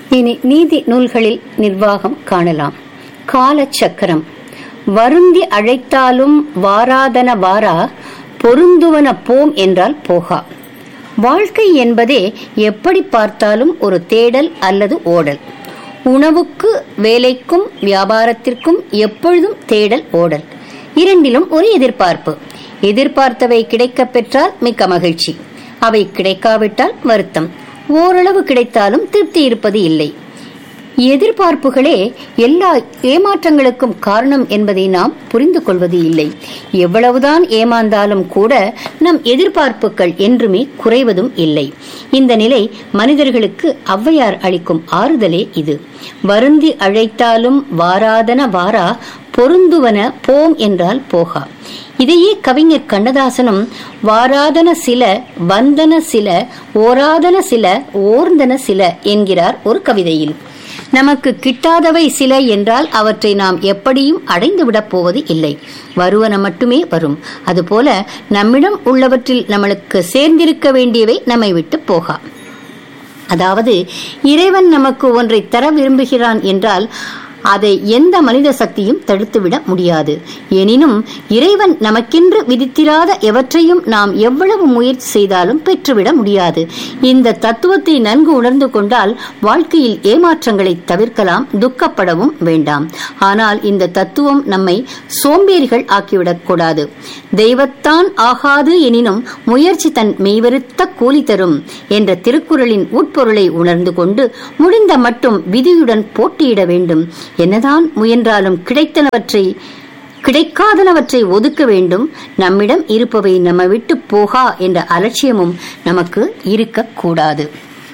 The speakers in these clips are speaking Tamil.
இனி நீதி நூல்களில் நிர்வாகம் காணலாம் காலச்சக்கரம் வருந்தி அழைத்தாலும் வாராதன வாரா பொருந்துவன போம் என்றால் போகா வாழ்க்கை என்பதே எப்படி பார்த்தாலும் ஒரு தேடல் அல்லது ஓடல் உணவுக்கு வேலைக்கும் வியாபாரத்திற்கும் எப்பொழுதும் தேடல் ஓடல் இரண்டிலும் ஒரு எதிர்பார்ப்பு எதிர்பார்த்தவை கிடைக்கப் பெற்றால் மிக்க மகிழ்ச்சி அவை கிடைக்காவிட்டால் வருத்தம் ஓரளவு கிடைத்தாலும் திருப்தி இருப்பது இல்லை எதிர்பார்ப்புகளே எல்லா ஏமாற்றங்களுக்கும் காரணம் என்பதை நாம் புரிந்து கொள்வது இல்லை எவ்வளவுதான் ஏமாந்தாலும் கூட நம் எதிர்பார்ப்புகள் என்றுமே குறைவதும் இல்லை இந்த நிலை மனிதர்களுக்கு ஔவையார் அளிக்கும் ஆறுதலே இது வருந்தி அழைத்தாலும் வாராதன வாரா பொருந்துவன போம் என்றால் போகா இதையே கவிஞர் கண்ணதாசனும் வாராதன சில வந்தன சில ஓராதன சில ஓர்ந்தன சில என்கிறார் ஒரு கவிதையில் நமக்கு கிட்டாதவை சில என்றால் அவற்றை நாம் எப்படியும் அடைந்துவிடப் போவது இல்லை வருவன மட்டுமே வரும் அதுபோல நம்மிடம் உள்ளவற்றில் நம்மளுக்கு சேர்ந்திருக்க வேண்டியவை நம்மை விட்டு போகா அதாவது இறைவன் நமக்கு ஒன்றை தர விரும்புகிறான் என்றால் அதை எந்த மனித சக்தியும் தடுத்துவிட முடியாது எனினும் இறைவன் நமக்கென்று விதித்திராத எவற்றையும் நாம் எவ்வளவு முயற்சி செய்தாலும் பெற்றுவிட முடியாது இந்த தத்துவத்தை நன்கு உணர்ந்து கொண்டால் வாழ்க்கையில் ஏமாற்றங்களை தவிர்க்கலாம் துக்கப்படவும் வேண்டாம் ஆனால் இந்த தத்துவம் நம்மை சோம்பேறிகள் ஆக்கிவிடக் கூடாது தெய்வத்தான் ஆகாது எனினும் முயற்சி தன் மெய்வருத்த கூலி தரும் என்ற திருக்குறளின் உட்பொருளை உணர்ந்து கொண்டு முடிந்த மட்டும் விதியுடன் போட்டியிட வேண்டும் என்னதான் முயன்றாலும் கிடைத்தனவற்றை கிடைக்காதனவற்றை ஒதுக்க வேண்டும் நம்மிடம் இருப்பவை நம்ம விட்டு போகா என்ற அலட்சியமும் நமக்கு இருக்கக்கூடாது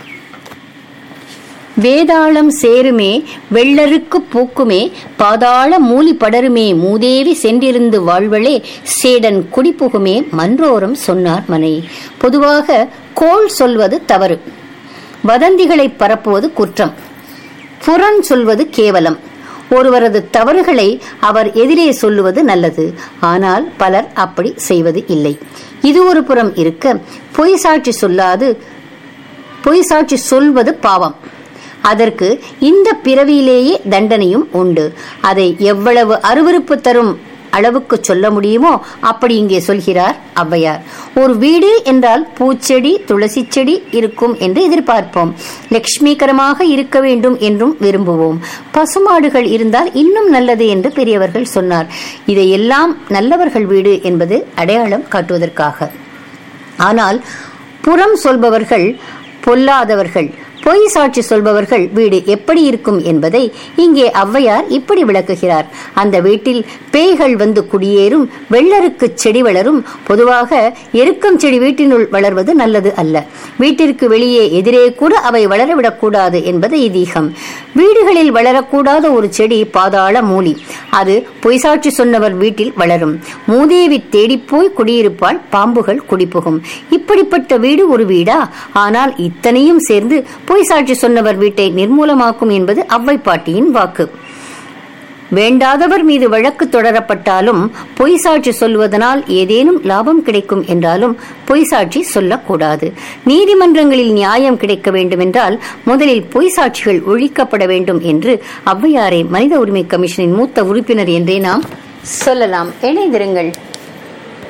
வேதாளம் சேருமே வெள்ளருக்கு பூக்குமே பாதாள மூலி படருமே மூதேவி சென்றிருந்து வாழ்வளே சேடன் குடிப்புகுமே மன்றோரம் சொன்னார் மனை பொதுவாக கோள் சொல்வது தவறு வதந்திகளை பரப்புவது குற்றம் புறன் சொல்வது கேவலம் ஒருவரது தவறுகளை அவர் எதிரே சொல்லுவது நல்லது ஆனால் பலர் அப்படி செய்வது இல்லை இது ஒரு புறம் இருக்க பொய் சாட்சி சொல்லாது பொய் சாட்சி சொல்வது பாவம் அதற்கு இந்த பிறவியிலேயே தண்டனையும் உண்டு அதை எவ்வளவு அருவருப்பு தரும் அளவுக்கு சொல்ல முடியுமோ அப்படி இங்கே சொல்கிறார் ஔவையார் ஒரு வீடு என்றால் பூச்செடி துளசி செடி இருக்கும் என்று எதிர்பார்ப்போம் லட்சுமிகரமாக இருக்க வேண்டும் என்றும் விரும்புவோம் பசுமாடுகள் இருந்தால் இன்னும் நல்லது என்று பெரியவர்கள் சொன்னார் இதையெல்லாம் நல்லவர்கள் வீடு என்பது அடையாளம் காட்டுவதற்காக ஆனால் புறம் சொல்பவர்கள் பொல்லாதவர்கள் பொய் சாட்சி சொல்பவர்கள் வீடு எப்படி இருக்கும் என்பதை இங்கே ஔவையார் இப்படி விளக்குகிறார் அந்த வீட்டில் பேய்கள் வந்து குடியேறும் வெள்ளருக்கு செடி வளரும் பொதுவாக எருக்கம் செடி வீட்டினுள் வளர்வது நல்லது அல்ல வீட்டிற்கு வெளியே எதிரே கூட அவை வளரவிடக்கூடாது என்பது ஐதீகம் வீடுகளில் வளரக்கூடாத ஒரு செடி பாதாள மூலி அது பொய் சாட்சி சொன்னவர் வீட்டில் வளரும் மூதேவி தேடிப்போய் குடியிருப்பால் பாம்புகள் குடிப்புகும் இப்படிப்பட்ட வீடு ஒரு வீடா ஆனால் இத்தனையும் சேர்ந்து பொய் சாட்சி சொன்னவர் வீட்டை நிர்மூலமாக்கும் என்பது அவ்வை பாட்டியின் வாக்கு வேண்டாதவர் மீது வழக்கு தொடரப்பட்டாலும் பொய் சாட்சி சொல்வதனால் ஏதேனும் லாபம் கிடைக்கும் என்றாலும் பொய் சாட்சி சொல்லக்கூடாது நீதிமன்றங்களில் நியாயம் கிடைக்க வேண்டுமென்றால் முதலில் பொய் சாட்சிகள் ஒழிக்கப்பட வேண்டும் என்று ஔவையாரை மனித உரிமை கமிஷனின் மூத்த உறுப்பினர் என்றே நாம் சொல்லலாம் இணைந்திருங்கள்